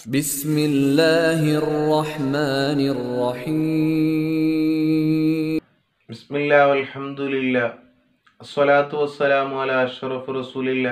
بسم الله الرحمن الرحيم ബിസ്മില്ല അൽഹംദുലില്ല അസ്സലാത്തു വസ്സലാമു അല അഷ്റഫ് റസൂലില്ല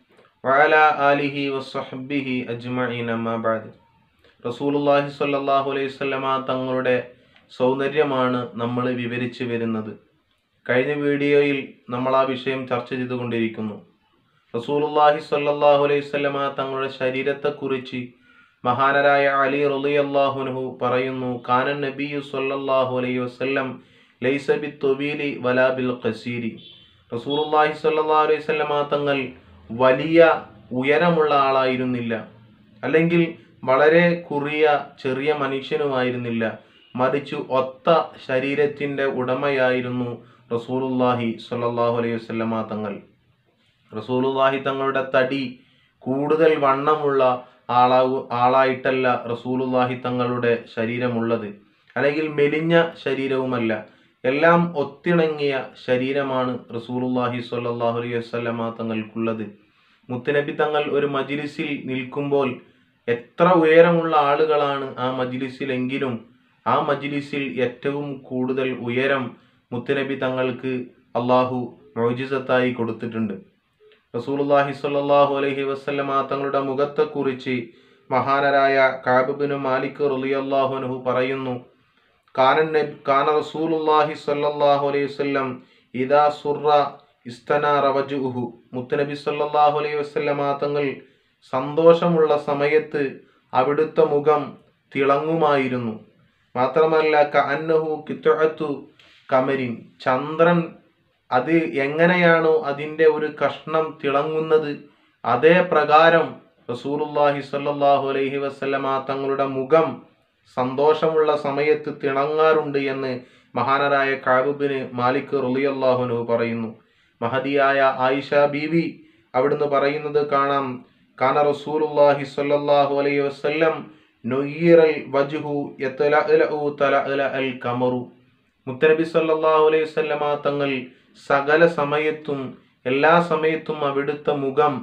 വഅല ആലിഹി വസ്സഹബിഹി അജ്മഈൻ അമ്മാ ബഅദ് റസൂലുള്ളാഹി സ്വല്ലല്ലാഹു അലൈഹി വസല്ലമ തങ്ങളുടെ സൗന്ദര്യമാണ് നമ്മൾ വിവരിച്ചു വരുന്നത് കഴിഞ്ഞ വീഡിയോയിൽ നമ്മൾ ആ വിഷയം ചർച്ച ചെയ്തുകൊണ്ടിരിക്കുന്നു റസൂലുള്ളാഹി സ്വല്ലല്ലാഹു അലൈഹി വസല്ലമ തങ്ങളുടെ ശരീരത്തെക്കുറിച്ച് മഹാനരായ അലി റളിയല്ലാഹുൻഹു പറയുന്നു കാനൻ നബിയു സ്വല്ലല്ലാഹു അലൈഹി വസല്ലം ലൈസ ബിത്തൊബീലി വലാ ബിൽ ഖസീരി റസൂലുള്ളാഹി സ്വല്ലല്ലാഹു അലൈഹി വസല്ലമ തങ്ങൾ വലിയ ഉയരമുള്ള ആളായിരുന്നില്ല അല്ലെങ്കിൽ വളരെ കുറിയ ചെറിയ മനുഷ്യനുമായിരുന്നില്ല മറിച്ച് ഒത്ത ശരീരത്തിൻ്റെ ഉടമയായിരുന്നു റസൂലുള്ളാഹി സ്വല്ലല്ലാഹു അലൈഹി വസല്ലമ തങ്ങൾ റസൂലുള്ളാഹി തങ്ങളുടെ തടി കൂടുതൽ വണ്ണമുള്ള ആളാവു ആളായിട്ടല്ല റസൂലുള്ളാഹി തങ്ങളുടെ ശരീരമുള്ളത് അല്ലെങ്കിൽ മെലിഞ്ഞ ശരീരവുമല്ല എല്ലാം ഒത്തിണങ്ങിയ ശരീരമാണ് റസൂലുള്ളാഹി സ്വല്ലല്ലാഹു അലൈഹി വസല്ലമ തങ്ങൾക്കുള്ളത് മുത്തുനബി തങ്ങൾ ഒരു മജിലിസിൽ നിൽക്കുമ്പോൾ എത്ര ഉയരമുള്ള ആളുകളാണ് ആ മജിലിസിലെങ്കിലും ആ മജിലിസിൽ ഏറ്റവും കൂടുതൽ ഉയരം മുത്തുനബി തങ്ങൾക്ക് അള്ളാഹു മോജിസത്തായി കൊടുത്തിട്ടുണ്ട് റസൂലുള്ളാഹി സ്വല്ലല്ലാഹു അലൈഹി വസല്ലമ തങ്ങളുടെ മുഖത്തെക്കുറിച്ച് മഹാനരായ കാബിബിന് മാലിക് റളിയല്ലാഹു അൻഹു പറയുന്നു കാനൻ നബി കാന റസൂലുള്ളാഹി സ്വല്ലല്ലാഹു അലൈഹി വസല്ലം ഇദാ സുറ ഇസ്തനാറ വജുഹു മുത്തുനബി സ്വല്ലല്ലാഹു അലൈഹി വസല്ലമ തങ്ങൾ സന്തോഷമുള്ള സമയത്ത് അവിടുത്തെ മുഖം തിളങ്ങുമായിരുന്നു മാത്രമല്ല കഅന്നഹു കിത്തുഅത്തു കമരിൻ ചന്ദ്രൻ അത് എങ്ങനെയാണോ അതിൻ്റെ ഒരു കഷ്ണം തിളങ്ങുന്നത് അതേ പ്രകാരം റസൂലുള്ളാഹി സ്വല്ലല്ലാഹു അലൈഹി വസല്ലമ തങ്ങളുടെ മുഖം സന്തോഷമുള്ള സമയത്ത് തിളങ്ങാറുണ്ട് എന്ന് മഹാനരായ കാബുബിന് മാലിക് റളിയല്ലാഹുനു പറയുന്നു മഹതിയായ ആയിഷ ബീവി അവിടുന്ന് പറയുന്നത് കാണാം കാന റസൂലുള്ളാഹി സ്വല്ലല്ലാഹു അലൈഹി വസല്ലം നൊയ്യിറൽ വജ്ഹു യതലഅലഉ തലഅല അൽ കമറു മുത്തനബി സല്ലല്ലാഹു അലൈഹി വസല്ലമ തങ്ങൾ സകല സമയത്തും എല്ലാ സമയത്തും അവിടുത്തെ മുഖം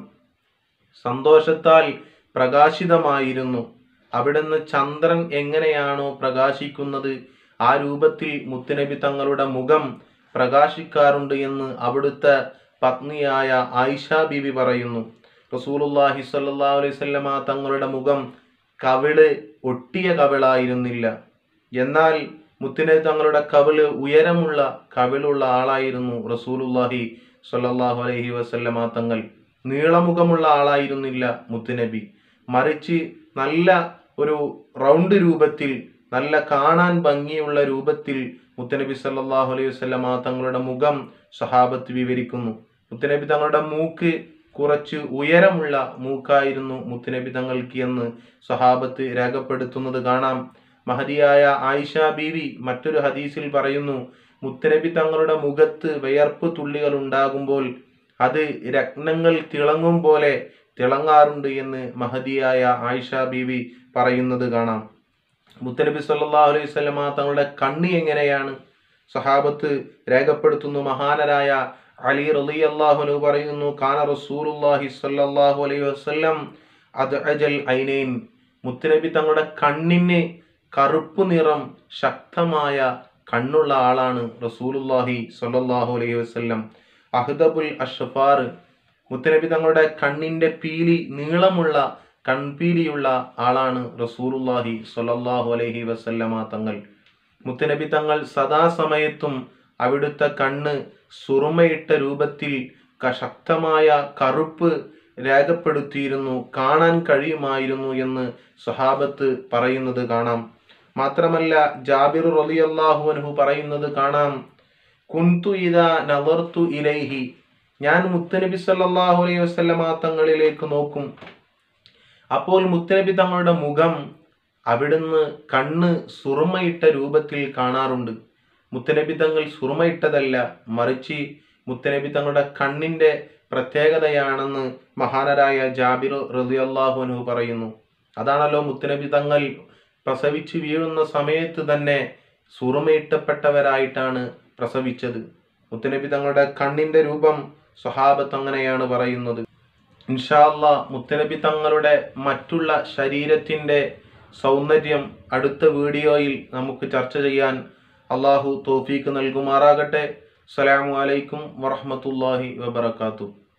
സന്തോഷത്താൽ പ്രകാശിതമായിരുന്നു അവിടുന്ന് ചന്ദ്രൻ എങ്ങനെയാണോ പ്രകാശിക്കുന്നത് ആ രൂപത്തിൽ മുത്തുനബി തങ്ങളുടെ മുഖം പ്രകാശിക്കാറുണ്ട് എന്ന് അവിടുത്തെ പത്നിയായ ആയിഷ ബീവി പറയുന്നു റസൂലുള്ളാഹി സ്വല്ലല്ലാഹു അലൈഹി വസല്ലമ തങ്ങളുടെ മുഖം കവിള് ഒട്ടിയ കവിളായിരുന്നില്ല എന്നാൽ മുത്തുനബി തങ്ങളുടെ കവിള് ഉയരമുള്ള കവിളുള്ള ആളായിരുന്നു റസൂലുള്ളാഹി സ്വല്ലല്ലാഹു അലൈഹി വസല്ലമ തങ്ങൾ നീളമുഖമുള്ള ആളായിരുന്നില്ല മുത്തുനബി മറിച്ച് നല്ല ഒരു റൗണ്ട് രൂപത്തിൽ നല്ല കാണാൻ ഭംഗിയുള്ള രൂപത്തിൽ മുത്തനബി സല്ലല്ലാഹു അലൈഹി വസല്ലമ തങ്ങളുടെ മുഖം സഹാബത്ത് വിവരിക്കുന്നു മുത്തനബി തങ്ങളുടെ മൂക്ക് കുറച്ച് ഉയരമുള്ള മൂക്കായിരുന്നു മുത്തുനബി തങ്ങൾക്ക് എന്ന് സഹാബത്ത് രേഖപ്പെടുത്തുന്നത് കാണാം മഹതിയായ ആയിഷ ബീവി മറ്റൊരു ഹദീസിൽ പറയുന്നു മുത്തനബി തങ്ങളുടെ മുഖത്ത് വിയർപ്പ് തുള്ളികൾ ഉണ്ടാകുമ്പോൾ അത് രത്നങ്ങൾ തിളങ്ങും പോലെ തിളങ്ങാറുണ്ട് എന്ന് മഹതിയായ ആയിഷ ബീവി പറയുന്നത് കാണാം മുത്തനബി സല്ലല്ലാഹു അലൈഹി വസല്ലമ തങ്ങളുടെ കണ്ണ് എങ്ങനെയാണ് സഹാബത്ത് രേഖപ്പെടുത്തുന്നു മഹാനരായ അലി റളിയല്ലാഹുനു പറയുന്നു കാന റസൂലുള്ളാഹി സ്വല്ലല്ലാഹു അലൈഹി വസല്ലം അത് അജൽ ഐനൈൻ മുത്തനബി തങ്ങളുടെ കണ്ണിന് കറുപ്പ് നിറം ശക്തമായ കണ്ണുള്ള ആളാണ് റസൂലുള്ളാഹി സ്വല്ലല്ലാഹു അലൈഹി വസല്ലം അഹ്ദബുൽ അഷ്ഫാർ മുത്തനബി തങ്ങളുടെ കണ്ണിന്റെ പീലി നീളമുള്ള കൺപീലിയുള്ള ആളാണ് റസൂലുള്ളാഹി സ്വല്ലല്ലാഹു അലൈഹി വസല്ലമ തങ്ങൾ മുത്തനബി തങ്ങൾ സദാസമയത്തും അവിടുത്തെ കണ്ണ് സുറുമയിട്ട രൂപത്തിൽ ക- ശക്തമായ കറുപ്പ് രേഖപ്പെടുത്തിയിരുന്നു കാണാൻ കഴിയുമായിരുന്നു എന്ന് സ്വഹാബത്ത് പറയുന്നത് കാണാം മാത്രമല്ല ജാബിർ റളിയല്ലാഹു അൻഹു പറയുന്നത് കാണാം കുന്തു ഇദാ നവർതു ഇലൈഹി ഞാൻ മുത്തനബി സല്ലല്ലാഹു അലൈഹി വസല്ലമ തങ്ങളിലേക്ക് നോക്കും അപ്പോൾ മുത്തനബി തങ്ങളുടെ മുഖം അവിടുന്ന് കണ്ണ് സുറുമയിട്ട രൂപത്തിൽ കാണാറുണ്ട് മുത്തനബി തങ്ങൾ സുറുമയിട്ടതല്ല മറിച്ച് മുത്തനബി തങ്ങളുടെ കണ്ണിന്റെ പ്രത്യേകതയാണെന്ന് മഹാനരായ ജാബിർ റളിയല്ലാഹു അൻഹു പറയുന്നു അതാണല്ലോ മുത്തനബി തങ്ങൾ പ്രസവിച്ചു വീഴുന്ന സമയത്ത് തന്നെ സുറുമയിട്ടപ്പെട്ടവരായിട്ടാണ് പ്രസവിച്ചത് മുത്തനബി തങ്ങളുടെ കണ്ണിന്റെ രൂപം സ്വഹാബത്ത് അങ്ങനെയാണ് പറയുന്നത് ഇൻഷാല്ല മുത്തനബി തങ്ങളുടെ മറ്റുള്ള ശരീരത്തിൻ്റെ സൗന്ദര്യം അടുത്ത വീഡിയോയിൽ നമുക്ക് ചർച്ച ചെയ്യാൻ അള്ളാഹു തോഫീക്ക് നൽകുമാറാകട്ടെ അസ്സലാമു അലൈക്കും വറഹ്മത്തുള്ളാഹി വബറകാതുഹു